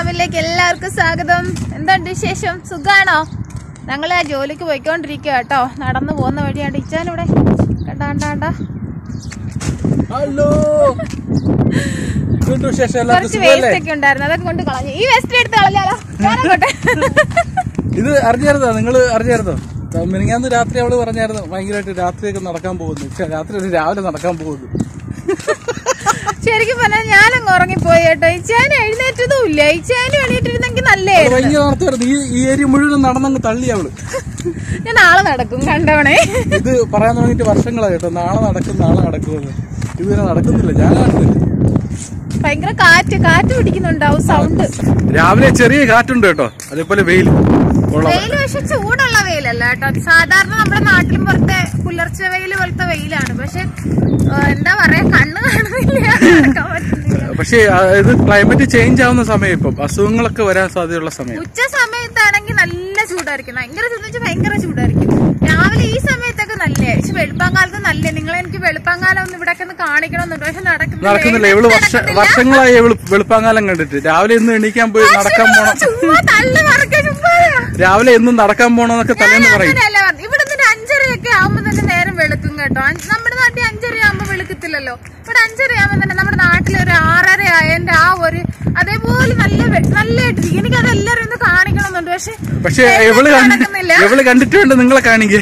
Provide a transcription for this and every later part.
ഫാമിലിയിലേക്ക് എല്ലാവർക്കും സ്വാഗതം എന്തുണ്ട് വിശേഷം സുഖാണോ ഞങ്ങൾ ആ ജോലിക്ക് പോയിക്കൊണ്ടിരിക്കുക കേട്ടോ നടന്നു പോകുന്ന വഴിയാണ് ഇച്ചാനിവിടെ കണ്ട കണ്ട കണ്ട ഹലോ എന്തുണ്ട് വിശേഷം എല്ലാവർക്കും കുറച്ച് സുഖമല്ലേ വേസ്റ്റ് ഒക്കെ ഉണ്ടായിരുന്നു അതൊക്കെ കൊണ്ട് കളഞ്ഞു ഈ വേസ്റ്റ് എടുത്ത് കളഞ്ഞാലോ ഞാനങ്ങോട്ടെ ഇത് അറിഞ്ഞായിരുന്നോ നിങ്ങൾ അറിഞ്ഞായിരുന്നോ മിനിങ്ങാന്ന് രാത്രി അവള് പറഞ്ഞായിരുന്നു ഭയങ്കരമായിട്ട് രാത്രിയൊക്കെ നടക്കാൻ പോകുന്നു പക്ഷെ രാത്രി ഒരു രാവിലെ നടക്കാൻ പോകുന്നു ശരിക്കും പറഞ്ഞാൽ ഞാനങ്ങ് ഉറങ്ങിപ്പോയി കേട്ടോ ഇച്ചാനും എഴുന്നേറ്റതും ഇല്ല ഇച്ചാനും എണീറ്റിരുന്നെങ്കിൽ അവള് നല്ലായിരുന്നു ഭയങ്കര നടത്തുമായിരുന്നു ഈ ഈ ഏരിയ മുഴുവൻ നടന്നങ്ങ് തള്ളി അവള് ഞാൻ നാളെ നടക്കും കണ്ടവണേ ഇത് പറയാൻ തുടങ്ങിയിട്ട് വർഷങ്ങളായി കേട്ടോ നാളെ നടക്കും നാളെ നടക്കുമെന്ന് ഇതുവരെ നടക്കുന്നില്ല ഞാൻ കാണുന്നില്ല ഭയങ്കര കാറ്റ് കാറ്റ് പിടിക്കുന്നുണ്ടാവും സൗണ്ട് രാവിലെ ചെറിയ കാറ്റുണ്ട് കേട്ടോ അതേപോലെ വെയിൽ കൊള്ളാം വെയിൽ പക്ഷെ ചൂടുള്ള വെയിലല്ല കേട്ടോ സാധാരണ നമ്മുടെ നാട്ടിലും പുറത്തെ പുലർച്ചെ വെയിൽ പോലത്തെ വെയിലാണ് പക്ഷെ ആ, എന്താ പറയാ കണ്ണ് കാണുന്നില്ല നടക്കാൻ പറ്റുന്നില്ല. പക്ഷേ ആ, ഇത് ക്ലൈമറ്റ് ചേഞ്ച് ആവുന്ന സമയം ഇപ്പം അസുഖങ്ങളൊക്കെ വരാൻ സാധ്യതയുള്ള സമയം ഉച്ച സമയത്താണെങ്കിൽ നല്ല ചൂടായിരിക്കും ഭയങ്കര ചൂട് വെച്ചാൽ ഭയങ്കര ചൂടായിരിക്കും രാവിലെ ഈ സമയത്തൊക്കെ നല്ല പക്ഷെ വെളുപ്പാങ്കാലത്ത് നല്ല നിങ്ങൾ എനിക്ക് വെളുപ്പാങ്കാലം ഒന്ന് ഇവിടെ ഒന്ന് കാണിക്കണമെന്നുണ്ട് പക്ഷെ നടക്കുന്നില്ല നടക്കുന്നില്ല ഇവള് വർഷ വർഷങ്ങളായി ഇവള് വെളുപ്പാങ്കാലം കണ്ടിട്ട് രാവിലെ ഇന്ന് എണീക്കാൻ പോയി നടക്കാൻ പോണം ചുമ്മാ തള്ളു മറക്ക ചുമ്മാ രാവിലെ എന്നും നടക്കാൻ പോണോന്നൊക്കെ തലേന്ന് പറയും അങ്ങനെയല്ല പറഞ്ഞത്. ഇവിടുന്ന് ഒരു അഞ്ചരയൊക്കെ ആവുമ്പോ തന്നെ നേരം വെളുക്കും കേട്ടോ അഞ്ച് നമ്മുടെ നാട്ടിൽ അഞ്ചര ആവുമ്പോ വെളുക്കത്തില്ലല്ലോ ഇവിടെ അഞ്ചര ആവുമ്പോ തന്നെ നമ്മുടെ നാട്ടിൽ ഒരു ആറര ആയതിന്റെ ആ ഒരു അതേപോലെ നല്ല വെ- നല്ലതായിട്ടിരിക്കും എനിക്ക് അത് എല്ലാവരും ഒന്ന് കാണിക്കണമെന്നുണ്ട് പക്ഷെ പക്ഷെ ഇവള് കണ്ടി നടക്കുന്നില്ല ഇവള് കണ്ടിട്ട് വേണ്ട നിങ്ങളെ കാണിക്കേ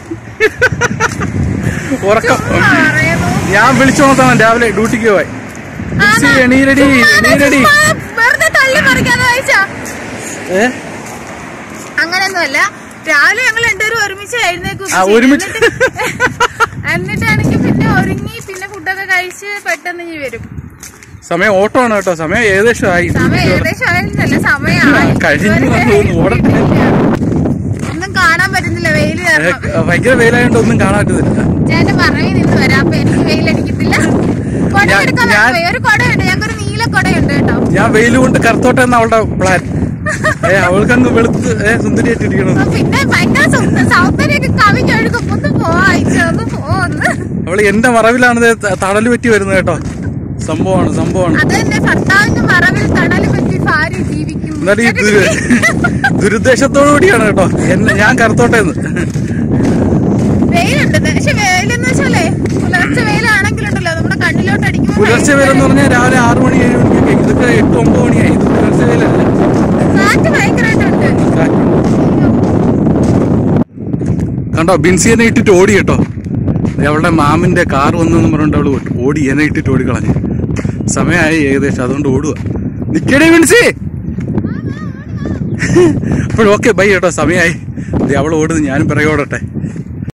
ഉറക്കം ചുമ്മാ പറയുന്നു. ഞാൻ വിളിച്ചോണത്താണ് രാവിലെ ഡ്യൂട്ടിക്ക് പോയി ആണോ? എണീരടി ചുമ്മാ എണീരടി ചുമ്മാ വെറുതെ തള്ളി മറിക്കാതെ വായിച്ചാ ഏ അങ്ങനെയൊന്നുമല്ല രാവിലെ ഞങ്ങൾ രണ്ടുപേരും ഒരുമിച്ച് എഴുന്നേക്കും ആ, ഒരുമിച്ച്. എന്നിട്ടാണെങ്കിൽ പിന്നെ ഒരുങ്ങി പിന്നെ ഫുഡൊക്കെ കഴിച്ച് പെട്ടെന്ന് ഇനി വരും സമയം ഓട്ടമാണ് കേട്ടോ സമയം ഏകദേശം ആയി സമയം ഏകദേശം ആയിരുന്നല്ല സമയമായി കഴിഞ്ഞു ഇതുവരെ തോന്നുന്നു ഓടട്ടെ ഒന്നും കാണാൻ പറ്റുന്നില്ല വെയിൽ ഏ, കാരണം ഭയങ്കര വെയിലായോണ്ട് ഒന്നും കാണാൻ പറ്റുന്നില്ല ചേട്ടൻ പറവി നിന്ന് വരാം അപ്പൊ എനിക്ക് വെയിലടിക്കത്തില്ല കൊട ഞാൻ- എടുക്കാൻ ഞാൻ- പോയി ഒരു കൊടയുണ്ട് ഞങ്ങൾക്ക് ഒരു നീല കൊടയുണ്ട് കേട്ടോ ഞാൻ വെയിൽ കൊണ്ട് കറുത്തോട്ടെ എന്ന അവളുടെ പ്ലാൻ ഏ അവൾക്കങ്ങ് വെളുത്ത് ഏ സുന്ദരിയായിട്ടിരിക്കണം അപ്പൊ പിന്നെ ഭയങ്കര സൗ- സൗന്ദര്യമൊക്കെ കവിഞ്ഞൊഴുകും ഒന്ന് പോവായിച്ച ഒന്ന് പോന്ന് അവള് എന്റെ മറവിലാണ് ദേ ത- തടല് പറ്റി വരുന്നത് കേട്ടോ സംഭവമാണ് സംഭവമാണ് അത് തന്നെ ഭർത്താവിന്റെ മറവിൽ തണല് പറ്റി ഭാര്യ ജീവിക്കും എന്നാലും ഈ ദുരു ദുരുദ്ദേശത്തോടു കൂടിയാണ് കേട്ടോ എന്നെ ഞാൻ കറുത്തോട്ടെ എന്ന് വെയിലുണ്ട് പക്ഷെ വെയിലെന്ന് വെച്ചാലേ പുലർച്ചെ വെയിലാണെങ്കിലുണ്ടല്ലോ നമ്മുടെ കണ്ണിലോട്ട് അടിക്കുമ്പോൾ പുലർച്ചെ വെയിലെന്ന് പറഞ്ഞാൽ രാവിലെ ആറു മണി ഏഴ് മണിക്കൊക്കെ ഇതൊക്കെ എട്ട് ഒമ്പത് മണിയായി ഇത് പുലർച്ചെ വെയിലല്ല കാറ്റ് ഭയങ്കരമായിട്ടുണ്ട് കാറ്റ്. കണ്ടോ ബിൻസി എന്നെ ഇട്ടിട്ട് ഓടി കേട്ടോ ദേ അവളുടെ മാമിന്റെ കാർ വന്നെന്ന് പറഞ്ഞിട്ട് അവള് വിട്ടു. ഓടി എന്നെ ഇട്ടിട്ട് ഓടി കളഞ്ഞു സമയമായി ഏകദേശം അതുകൊണ്ട് ഓടുക നിക്കടേ ബിൻസി അപ്പോഴും ഓക്കെ ബൈ കേട്ടോ സമയമായി ദേ അവൾ ഓടുന്നു ഞാനും പിറകെ ഓടട്ടെ